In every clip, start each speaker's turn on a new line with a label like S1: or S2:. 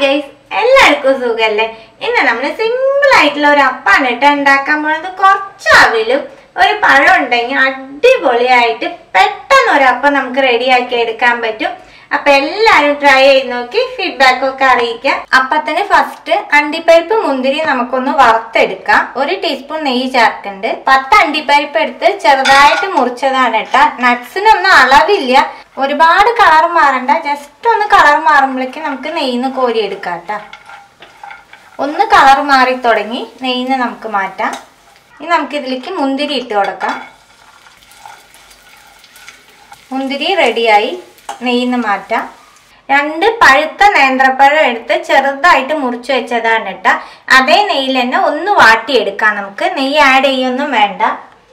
S1: guys എല്ലാവർക്കും സുഖല്ലേ ഇന്ന് നമ്മൾ സിമ്പിൾ ആയിട്ടുള്ള ഒരു അപ്പാണ് കേട്ടോ ഉണ്ടാക്കാൻ പോകുന്നത് കുറച്ച് അവിലും ഒരു പഴം ഉണ്ടെങ്കിൽ അടിപൊളിയായിട്ട് പെട്ടെന്ന് ഒരു അപ്പം നമുക്ക് റെഡിയാക്കി എടുക്കാൻ പറ്റും അപ്പൊ എല്ലാരും ട്രൈ ചെയ്ത് നോക്കി ഫീഡ്ബാക്ക് ഒക്കെ അറിയിക്കാം അപ്പത്തിന് ഫസ്റ്റ് അണ്ടിപ്പരിപ്പ് മുന്തിരി നമുക്കൊന്ന് വറുത്തെടുക്കാം ഒരു ടീസ്പൂൺ നെയ്യ് ചേർക്കുന്നുണ്ട് പത്ത് അണ്ടിപ്പരിപ്പ് എടുത്ത് ചെറുതായിട്ട് മുറിച്ചതാണ് കേട്ടാ നട്ട്സിനൊന്നും അളവില്ല ഒരുപാട് കളർ മാറണ്ട ജസ്റ്റ് ഒന്ന് കളർ മാറുമ്പോഴേക്കും നമുക്ക് നെയ്യിന്ന് കോരി എടുക്കാം കേട്ടാ ഒന്ന് കളർ മാറി തുടങ്ങി നെയ്യിന്ന് നമുക്ക് മാറ്റാം ഇനി നമുക്ക് ഇതിലേക്ക് മുന്തിരി ഇട്ട് കൊടുക്കാം മുന്തിരി റെഡിയായി നെയ്യിന്ന് മാറ്റാം രണ്ട് പഴുത്ത നേന്ത്രപ്പഴം എടുത്ത് ചെറുതായിട്ട് മുറിച്ച് വെച്ചതാണ് കേട്ടോ അതേ നെയ്യിൽ തന്നെ ഒന്ന് വാട്ടിയെടുക്കാം നമുക്ക് നെയ്യ് ആഡ് ചെയ്യൊന്നും വേണ്ട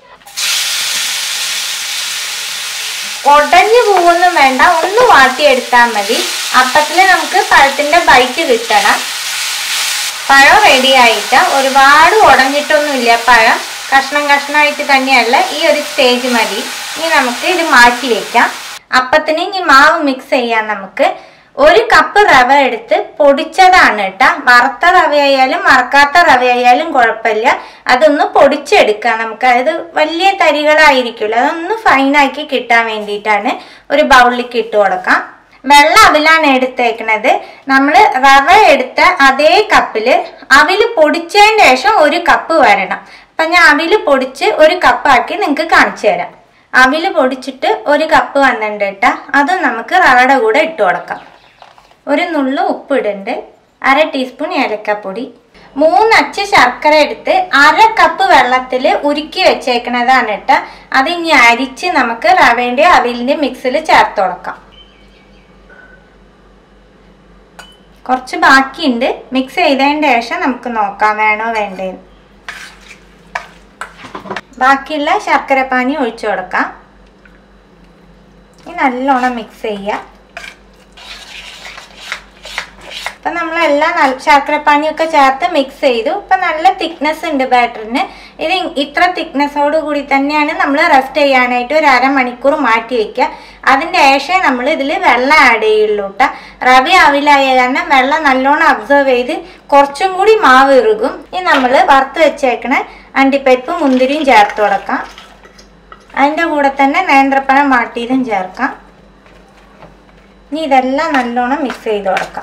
S1: ഉടഞ്ഞു പോവൊന്നും വേണ്ട ഒന്ന് വാട്ടിയെടുത്താൽ മതി അപ്പത്തിൽ നമുക്ക് പഴത്തിന്റെ ബൈറ്റ് കിട്ടണം പഴം റെഡി ആയിട്ട് ഒരുപാട് ഉടഞ്ഞിട്ടൊന്നുമില്ല പഴം കഷ്ണം കഷ്ണമായിട്ട് തന്നെയല്ല ഈ ഒരു സ്റ്റേജ് മതി ഇനി നമുക്ക് ഇത് മാറ്റി വെക്കാം അപ്പത്തിന് ഇനി മാവ് മിക്സ് ചെയ്യാൻ നമുക്ക് ഒരു കപ്പ് റവ എടുത്ത് പൊടിച്ചതാണ് കേട്ടാ വറുത്ത റവ ആയാലും വറക്കാത്ത റവ ആയാലും കുഴപ്പമില്ല അതൊന്ന് പൊടിച്ചെടുക്കാം നമുക്ക് അതായത് വലിയ തരികളായിരിക്കുമല്ലോ അതൊന്ന് ഫൈനാക്കി കിട്ടാൻ വേണ്ടിയിട്ടാണ് ഒരു ബൗളിലേക്ക് ഇട്ട് കൊടുക്കാം വെള്ള അവിലാണ് എടുത്തേക്കണത് നമ്മൾ റവ എടുത്ത അതേ കപ്പില് അവില് പൊടിച്ചതിന് ശേഷം ഒരു കപ്പ് വരണം അപ്പൊ ഞാൻ അവില് പൊടിച്ച് ഒരു കപ്പാക്കി നിങ്ങൾക്ക് കാണിച്ചു തരാം അവില് പൊടിച്ചിട്ട് ഒരു കപ്പ് വന്നിട്ടുണ്ട് കേട്ടാ അത് നമുക്ക് റവയുടെ കൂടെ ഇട്ട് കൊടുക്കാം ഒരു നുള്ളു ഉപ്പ് ഇടുന്നുണ്ട് അര ടീസ്പൂൺ ഏലക്കപ്പൊടി മൂന്നച്ച് ശർക്കര എടുത്ത് അര കപ്പ് വെള്ളത്തിൽ ഉരുക്കി വെച്ചേക്കണതാണ് കേട്ടോ അത് ഇനി അരിച്ച് നമുക്ക് റവേൻ്റെ അവിലിൻ്റെ മിക്സിൽ ചേർത്ത് കൊടുക്കാം കുറച്ച് ബാക്കിയുണ്ട് മിക്സ് ചെയ്തതിന് ശേഷം നമുക്ക് നോക്കാം വേണോ വേണ്ടേന്ന് ബാക്കിയുള്ള ശർക്കര പാനി ഒഴിച്ചു കൊടുക്കാം ഇനി നല്ലോണം മിക്സ് ചെയ്യാം ഇപ്പം നമ്മളെല്ലാം നല്ല ശർക്കരപ്പാനിയൊക്കെ ചേർത്ത് മിക്സ് ചെയ്തു ഇപ്പം നല്ല തിക്നെസ് ഉണ്ട് ബാറ്ററിന് ഇത് ഇത്ര തിക്നെസ്സോട് കൂടി തന്നെയാണ് നമ്മൾ റെസ്റ്റ് ചെയ്യാനായിട്ട് ഒരു അരമണിക്കൂർ മാറ്റി വെക്കുക അതിൻ്റെ ശേഷം നമ്മൾ ഇതിൽ വെള്ളം ആഡ് ചെയ്യുള്ളൂ കേട്ടോ റവി ആവില്ലായ കാരണം വെള്ളം നല്ലോണം അബ്സർവ് ചെയ്ത് കുറച്ചും കൂടി മാവ് ഇറുകും ഇനി നമ്മൾ വറുത്ത് വെച്ചേക്കണ അണ്ടിപ്പരിപ്പ് മുന്തിരിയും ചേർത്ത് കൊടുക്കാം അതിൻ്റെ കൂടെ തന്നെ നേന്ത്രപ്പഴം മാട്ടിയതും ചേർക്കാം ഇനി ഇതെല്ലാം നല്ലോണം മിക്സ് ചെയ്ത് കൊടുക്കാം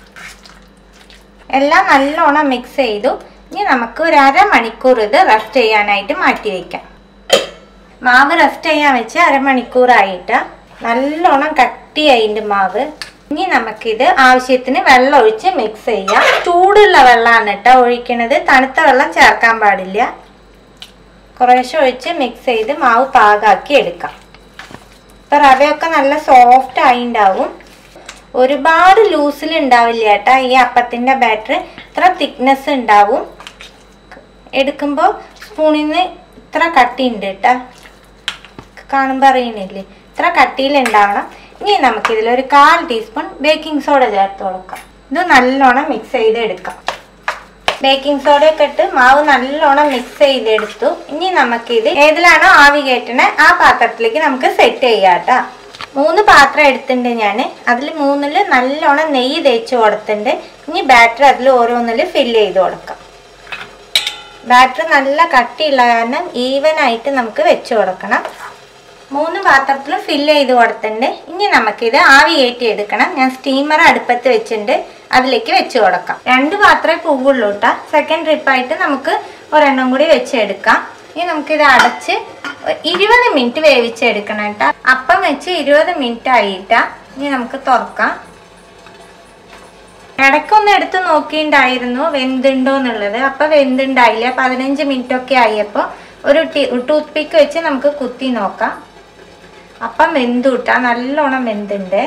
S1: എല്ലാം നല്ലോണം മിക്സ് ചെയ്തു ഇനി നമുക്ക് ഒരു അരമണിക്കൂർ ഇത് റെസ്റ്റ് ചെയ്യാനായിട്ട് മാറ്റി വയ്ക്കാം മാവ് റെസ്റ്റ് ചെയ്യാൻ വെച്ച് അരമണിക്കൂറായിട്ട് നല്ലോണം കട്ടിയായിൻ്റെ മാവ് ഇനി നമുക്കിത് ആവശ്യത്തിന് വെള്ളം ഒഴിച്ച് മിക്സ് ചെയ്യാം ചൂടുള്ള വെള്ളമാണ് കേട്ടോ ഒഴിക്കണത് തണുത്ത വെള്ളം ചേർക്കാൻ പാടില്ല കുറേശ്ശെ ഒഴിച്ച് മിക്സ് ചെയ്ത് മാവ് പാകാക്കി എടുക്കാം ഇപ്പം റവയൊക്കെ നല്ല സോഫ്റ്റ് ആയിണ്ടാവും ഒരുപാട് ലൂസിൽ ഉണ്ടാവില്ല കേട്ടാ ഈ അപ്പത്തിൻ്റെ ബാറ്റർ ഇത്ര തിക്നെസ് ഉണ്ടാവും എടുക്കുമ്പോൾ സ്പൂണിൽ നിന്ന് ഇത്ര കട്ടിയുണ്ട് കേട്ടാ കാണുമ്പോൾ അറിയണില്ലേ ഇത്ര കട്ടിയിൽ ഉണ്ടാവണം ഇനി നമുക്കിതിലൊരു കാൽ ടീസ്പൂൺ ബേക്കിംഗ് സോഡ ചേർത്ത് കൊടുക്കാം ഇത് നല്ലോണം മിക്സ് ചെയ്ത് എടുക്കാം ബേക്കിംഗ് സോഡയൊക്കെ ഇട്ട് മാവ് നല്ലോണം മിക്സ് ചെയ്തെടുത്തു ഇനി നമുക്കിത് ഏതിലാണോ ആവി കയറ്റണേ ആ പാത്രത്തിലേക്ക് നമുക്ക് സെറ്റ് ചെയ്യാം കേട്ടോ മൂന്ന് പാത്രം എടുത്തിട്ടുണ്ട് ഞാൻ അതിൽ മൂന്നിൽ നല്ലോണം നെയ്യ് തേച്ച് കൊടുത്തിട്ടുണ്ട് ഇനി ബാറ്റർ അതിൽ ഓരോന്നിൽ ഫില്ല് ചെയ്ത് കൊടുക്കാം ബാറ്റർ നല്ല കട്ടിയുള്ള കാരണം ഈവൻ ആയിട്ട് നമുക്ക് വെച്ച് കൊടുക്കണം മൂന്ന് പാത്രത്തിലും ഫില്ല് ചെയ്ത് കൊടുത്തിട്ടുണ്ട് ഇനി നമുക്കിത് ആവി കയറ്റി എടുക്കണം ഞാൻ സ്റ്റീമർ അടുപ്പത്ത് വെച്ചിട്ടുണ്ട് അതിലേക്ക് വെച്ച് കൊടുക്കാം രണ്ട് പാത്രമേ പോവുള്ളൂ കേട്ടോ സെക്കൻഡ് ട്രിപ്പായിട്ട് നമുക്ക് ഒരെണ്ണം കൂടി വെച്ചെടുക്കാം ഇനി നമുക്കിത് അടച്ച് ഇരുപത് മിനിറ്റ് വേവിച്ചെടുക്കണം കേട്ടോ അപ്പം വെച്ച് ഇരുപത് മിനിറ്റ് ആയിട്ടാ ഇനി നമുക്ക് തുറക്കാം ഇടയ്ക്കൊന്ന് എടുത്ത് നോക്കിയിട്ടുണ്ടായിരുന്നു വെന്തുണ്ടോ എന്നുള്ളത് അപ്പം വെന്തുണ്ടായില്ല പതിനഞ്ച് മിനിറ്റ് ഒക്കെ ആയപ്പോൾ ഒരു ടൂത്ത് പിക്ക് വെച്ച് നമുക്ക് കുത്തി നോക്കാം അപ്പം വെന്തു കിട്ടാ നല്ലോണം വെന്തുണ്ട്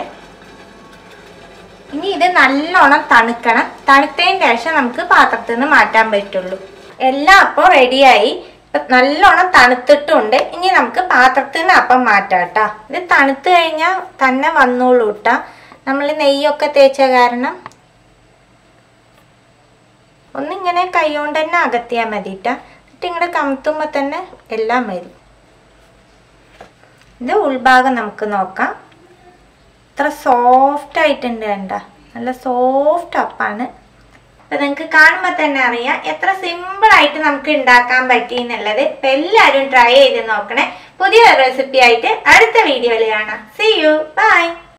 S1: ഇനി ഇത് നല്ലോണം തണുക്കണം തണുത്തതിന് ശേഷം നമുക്ക് പാത്രത്തിൽ നിന്ന് മാറ്റാൻ പറ്റുള്ളൂ എല്ലാം അപ്പോൾ റെഡിയായി നല്ലോണം തണുത്തിട്ടുണ്ട് ഇനി നമുക്ക് പാത്രത്തിൽ നിന്ന് അപ്പം മാറ്റാം കേട്ടോ ഇത് തണുത്ത് കഴിഞ്ഞാൽ തന്നെ വന്നോളൂ കേട്ടോ നമ്മൾ നെയ്യൊക്കെ തേച്ച കാരണം ഒന്നിങ്ങനെ കൈകൊണ്ട് തന്നെ അകത്തിയാൽ മതി കേട്ടോ എന്നിട്ട് ഇങ്ങോട്ട് കമത്തുമ്പോൾ തന്നെ എല്ലാം വരും ഇത് ഉൾഭാഗം നമുക്ക് നോക്കാം ഇത്ര സോഫ്റ്റ് ആയിട്ടുണ്ട് കണ്ട നല്ല സോഫ്റ്റ് അപ്പാണ് അപ്പം നിങ്ങൾക്ക് കാണുമ്പോൾ തന്നെ അറിയാം എത്ര സിമ്പിളായിട്ട് നമുക്ക് ഉണ്ടാക്കാൻ പറ്റി എന്നുള്ളത് അപ്പം എല്ലാവരും ട്രൈ ചെയ്ത് നോക്കണേ പുതിയ റെസിപ്പി ആയിട്ട് അടുത്ത വീഡിയോയിൽ കാണാം സി യു ബൈ